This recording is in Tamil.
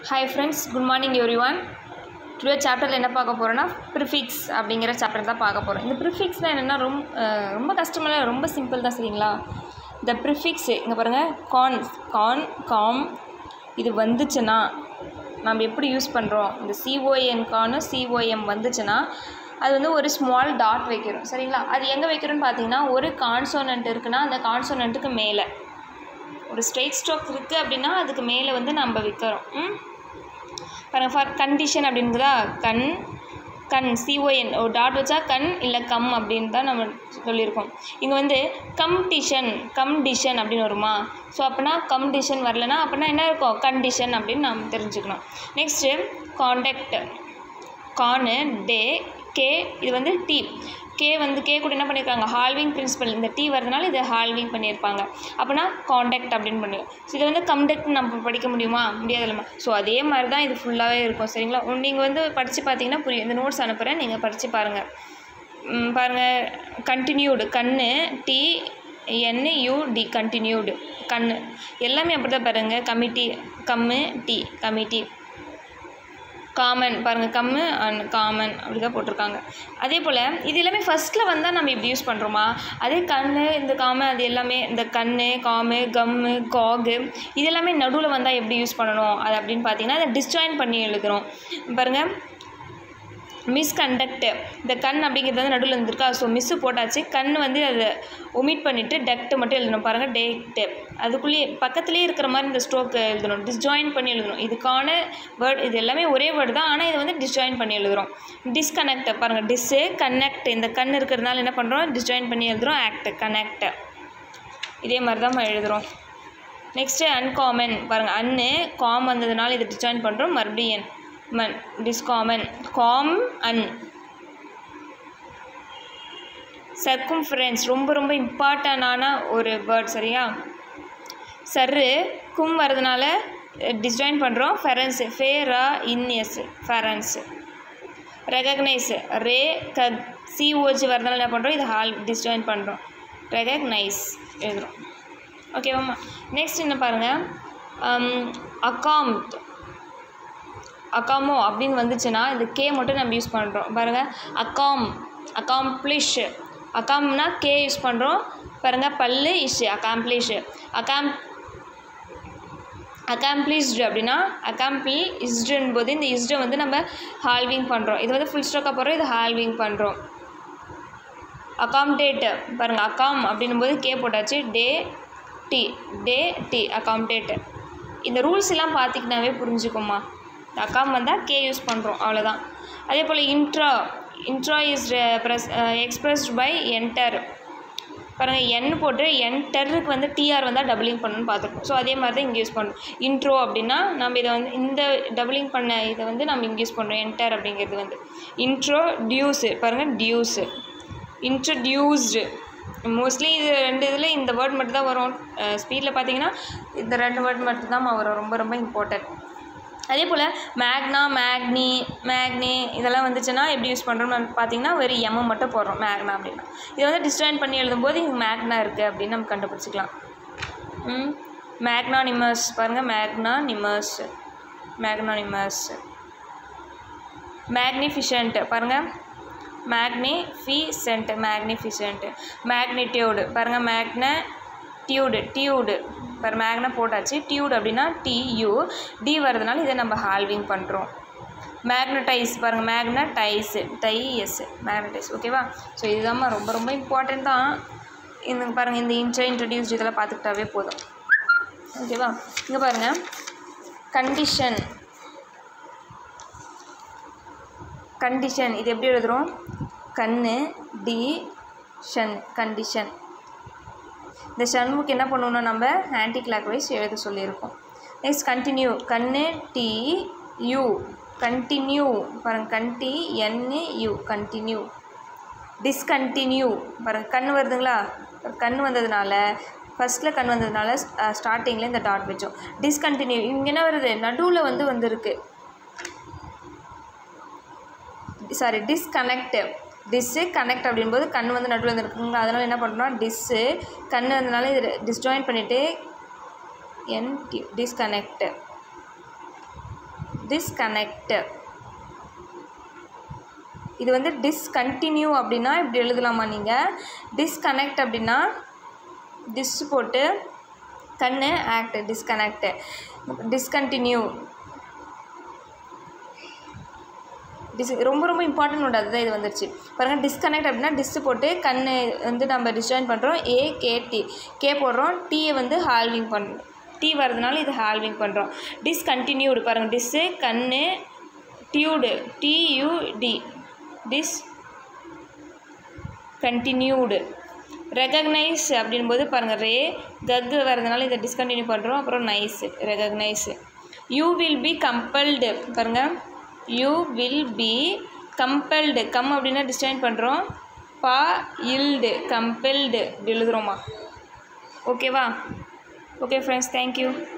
hi friends good morning everyone today சாப்டரில் என்ன பார்க்க போகிறோன்னா ப்ரிஃபிக்ஸ் அப்படிங்கிற சாப்டர் தான் பார்க்க போகிறோம் இந்த ப்ரிஃபிக்ஸ்னால் என்னென்னா ரொம்ப அஹ், ரொம்ப கஷ்டமில்ல ரொம்ப சிம்பிள் தான் சரிங்களா இந்த ப்ரிஃபிக்ஸு இங்கே பாருங்கள் கான் கான் காம் இது வந்துச்சுன்னா நம்ம எப்படி யூஸ் பண்ணுறோம் இந்த சிஓஎன் கானு சிஓஎம் வந்துச்சுன்னா அது வந்து ஒரு ஸ்மால் டாட் வைக்கிறோம் சரிங்களா அது எங்கே வைக்கிறோன்னு பார்த்தீங்கன்னா ஒரு கான்சோனன்ட் இருக்குன்னா அந்த கான்சோனண்ட்டுக்கு மேலே ஒரு ஸ்ட்ரெயிட் ஸ்ட்ரோக் இருக்குது அப்படின்னா அதுக்கு மேலே வந்து நம்ம வைக்கிறோம் ம் பாருங்க ஃபார் கண்டிஷன் அப்படின்றதா கண் கண் சிஓஎன் ஒரு டாட் வச்சா கண் இல்லை கம் அப்படின்னு தான் நம்ம சொல்லியிருக்கோம் இங்கே வந்து கம்டிஷன் கம்டிஷன் அப்படின்னு வருமா ஸோ அப்போனா கம்டிஷன் வரலனா அப்படின்னா என்ன இருக்கும் கண்டிஷன் அப்படின்னு நம்ம தெரிஞ்சுக்கணும் நெக்ஸ்ட்டு காண்டக்ட் கானு டே கே இது வந்து டி கே வந்து கே கூட என்ன பண்ணியிருக்காங்க ஹால்விங் பிரின்சிபல் இந்த டி வரதுனால இதை ஹால்விங் பண்ணியிருப்பாங்க அப்போனா காண்டக்ட் அப்படின்னு பண்ணி ஸோ இது வந்து கம்டக்ட் நம்ம படிக்க முடியுமா முடியாதுல்லம்மா ஸோ அதே மாதிரி தான் இது ஃபுல்லாகவே இருக்கும் சரிங்களா நீங்கள் வந்து படித்து பார்த்தீங்கன்னா புரியும் இந்த நோட்ஸ் அனுப்புகிறேன் நீங்கள் படித்து பாருங்கள் ம், பாருங்கள் கண்டினியூடு கண்ணு டி என் யூடி கண்டினியூடு கண்ணு எல்லாமே அப்படி தான் பாருங்கள் கமிட்டி கம்மு டி கமிட்டி காமன் பாருங்கள் கம்மு அண்ட் காமன் அப்படி தான் போட்டிருக்காங்க அதே போல் இது எல்லாமே ஃபஸ்ட்டில் வந்தால் நம்ம இப்படி யூஸ் பண்ணுறோமா அதே கண்ணு இந்த காமு அது எல்லாமே இந்த கண்ணு காமு கம்மு காகு இது எல்லாமே நடுவில் வந்தால் எப்படி யூஸ் பண்ணணும் அது அப்படின்னு பார்த்தீங்கன்னா அதை டிஸ்ஜாயின் பண்ணி எழுதுகிறோம் பாருங்கள் மிஸ்கண்டக்ட் இந்த கண் அப்படிங்கிறது வந்து நடுவில் இருந்திருக்கா ஸோ மிஸ்ஸு போட்டாச்சு கண் வந்து அதை ஒமிட் பண்ணிவிட்டு டக்ட் மட்டும் எழுதணும் பாருங்கள் டேக்ட் அதுக்குள்ளேயே பக்கத்துலேயே இருக்கிற மாதிரி இந்த ஸ்ட்ரோக் எழுதணும் டிஸ்ஜாயின் பண்ணி எழுதணும் இதுக்கான வேர்ட் இது எல்லாமே ஒரே வேர்டு தான் ஆனால் இதை வந்து டிஸ்ஜாயின் பண்ணி எழுதுகிறோம் டிஸ்கனெக்ட் பாருங்கள் டிஸ்ஸு கனெக்ட் இந்த கண் இருக்கிறதுனால என்ன பண்ணுறோம் டிஸ்ஜாயின் பண்ணி எழுதுகிறோம் ஆக்ட் கனெக்ட் இதே மாதிரி தான் நம்ம எழுதுகிறோம் நெக்ஸ்ட்டு அன்காமன் பாருங்கள் அன்னு காம் வந்ததுனால இதை டிஸ்ஜாயின் பண்ணுறோம் மறுபடியும் என் மன் டிஸ்காமன் காம் அன் சர்க்கும்ஃபரன்ஸ் ரொம்ப ரொம்ப இம்பார்ட்டண்டான ஒரு வேர்ட் சரியா சர்ரு கும் வரதுனால டிஸ்ஜாயின் பண்ணுறோம் ஃபெரன்ஸ் ஃபேரா இன்எஸ் ஃபெரன்ஸ் ரெகக்னைஸ் ரே க சிஓஜி வரதுனால என்ன பண்ணுறோம் இது ஹால் டிஸ்ஜாயின் பண்ணுறோம் ரெகக்னைஸ் எழுதுகிறோம் ஓகேவாம்மா நெக்ஸ்ட் என்ன பாருங்கள் அக்காம்ட் அக்காமோ அப்படின்னு வந்துச்சுன்னா இது கே மட்டும் நம்ம யூஸ் பண்ணுறோம் பாருங்கள் அக்காம் அக்காம்ப்ளிஷ் அக்காம்னா கே யூஸ் பண்ணுறோம் பாருங்கள் பல்லு இஷ் அக்காம்ப்ளிஷ் அக்காம் அக்காம்ப்ளிஷ்டு அப்படின்னா அக்காம்ப்ளி இஸ்டுன்னு போது இந்த இஸ்டை வந்து நம்ம ஹால்விங் பண்ணுறோம் இது வந்து ஃபுல் ஸ்டாக்காக போடுறோம் இது ஹால்விங் பண்ணுறோம் அகாம்டேட் பாருங்கள் அகாம் அப்படின்னும் போது கே போட்டாச்சு டே டி டே டி அகாம்டேட் இந்த ரூல்ஸ் எல்லாம் பார்த்திங்கனாவே புரிஞ்சுக்குமா அகாம் வந்தால் கே யூஸ் பண்ணுறோம் அவ்வளோதான் அதே போல் இன்ட்ரா இன்ட்ரா இஸ் ப்ரெஸ் எக்ஸ்பிரஸ்ட் பை என்டர் பாருங்கள் என் போட்டு என்டருக்கு வந்து டிஆர் வந்தால் டபுளிங் பண்ணணும்னு பார்த்துருக்கோம் ஸோ அதே மாதிரி தான் இங்கே யூஸ் பண்ணணும் இன்ட்ரோ அப்படின்னா நம்ம இதை வந்து இந்த டபுளிங் பண்ண இதை வந்து நம்ம இங்கே யூஸ் பண்ணுறோம் என்டர் அப்படிங்கிறது வந்து இன்ட்ரோ டியூஸு பாருங்கள் டியூஸு இன்ட்ரடியூஸ்டு மோஸ்ட்லி இது ரெண்டு இதில் இந்த வேர்ட் மட்டும் தான் வரும் ஸ்பீடில் பார்த்தீங்கன்னா இந்த ரெண்டு வேர்ட் மட்டும் தான் வரும் ரொம்ப ரொம்ப இம்பார்ட்டன்ட் அதே போல் மேக்னா மேக்னி மேக்னி இதெல்லாம் வந்துச்சுன்னா எப்படி யூஸ் பண்ணுறோம்னு பார்த்தீங்கன்னா வெறும் எம் மட்டும் போடுறோம் மேக்னா அப்படின்னா இதை வந்து டிஸ்ட்ராயின் பண்ணி எழுதும்போது இங்கே மேக்னா இருக்குது அப்படின்னு நம்ம கண்டுபிடிச்சிக்கலாம் ம் மேக்னா நிமர்ஸ் பாருங்கள் மேக்னா நிமர்ஸ் மேக்னா நிமர்ஸ் மேக்னிஃபிஷன்ட் பாருங்கள் மேக்னிஃபிசென்ட் மேக்னிஃபிசென்ட் மேக்னிடியூடு பாருங்கள் மேக்ன டியூடு டியூடு பாரு மேக்னா போட்டாச்சு டியூடு அப்படின்னா டியூ டி வரதுனால இதை நம்ம ஹால்விங் பண்ணுறோம் மேக்னடைஸ் பாருங்கள் மேக்னடைஸ் டை எஸ் மேக்னடைஸ் ஓகேவா ஸோ இதுதான் ரொம்ப ரொம்ப இம்பார்ட்டன்ட் தான் இந்த பாருங்கள் இந்த இன்ட்ரோ இன்ட்ரடியூஸ் இதெல்லாம் பார்த்துக்கிட்டாவே போதும் ஓகேவா இங்கே பாருங்கள் கண்டிஷன் கண்டிஷன் இது எப்படி எழுதுகிறோம் கண்ணு டி ஷன் கண்டிஷன் இந்த ஷண்முக்கு என்ன பண்ணணும் நம்ம ஆன்டி கிளாக் வைஸ் எழுத சொல்லியிருக்கோம் நெக்ஸ்ட் கண்டினியூ கண்ணு டி யூ கண்டினியூ பாருங்க கண்டி என்னு யூ கண்டினியூ டிஸ்கண்டினியூ பாருங்க கண் வருதுங்களா கண் வந்ததுனால ஃபஸ்ட்டில் கண் வந்ததுனால ஸ்டார்டிங்கில் இந்த டாட் வச்சோம் டிஸ்கண்டினியூ இங்கே என்ன வருது நடுவில் வந்து வந்திருக்கு சாரி டிஸ்கனெக்ட் டிஸ்ஸு கனெக்ட் அப்படின்போது கண் வந்து நடுவில் வந்து இருக்குங்களா அதனால் என்ன பண்ணுறோம் டிஸ்ஸு கண் வந்ததுனால இது டிஸ்ஜாயின் பண்ணிவிட்டு என் டிஸ்கனெக்ட் டிஸ்கனெக்ட் இது வந்து டிஸ்கண்டினியூ அப்படின்னா இப்படி எழுதலாமா நீங்கள் டிஸ்கனெக்ட் அப்படின்னா டிஸ் போட்டு கண்ணு ஆக்ட் டிஸ்கனெக்ட் டிஸ்கண்டினியூ டிஸ் ரொம்ப ரொம்ப இம்பார்ட்டன்ட் ஒன்று அதுதான் இது வந்துருச்சு பாருங்கள் டிஸ்கனெக்ட் அப்படின்னா டிஸ் போட்டு கண் வந்து நம்ம டிஸ்ஜாயின் பண்ணுறோம் ஏ கே டி கே போடுறோம் டீயை வந்து ஹால்விங் பண்ணுறோம் டீ வரதுனால இது ஹால்விங் பண்ணுறோம் டிஸ்கண்டினியூடு பாருங்கள் டிஸ்ஸு கண்ணு டியூடு டியூடி டிஸ் கண்டினியூடு ரெகக்னைஸ் அப்படின்போது பாருங்கள் ரே கக்கு வரதுனால இதை டிஸ்கண்டினியூ பண்ணுறோம் அப்புறம் நைஸ் recognise you will be compelled பாருங்கள் யூ வில் பி கம்பல்டு கம் அப்படின்னா டிஸ்டைன் பண்ணுறோம் பா இல்டு கம்பெல்டு இப்படி எழுதுகிறோமா ஓகேவா ஓகே ஃப்ரெண்ட்ஸ் தேங்க்யூ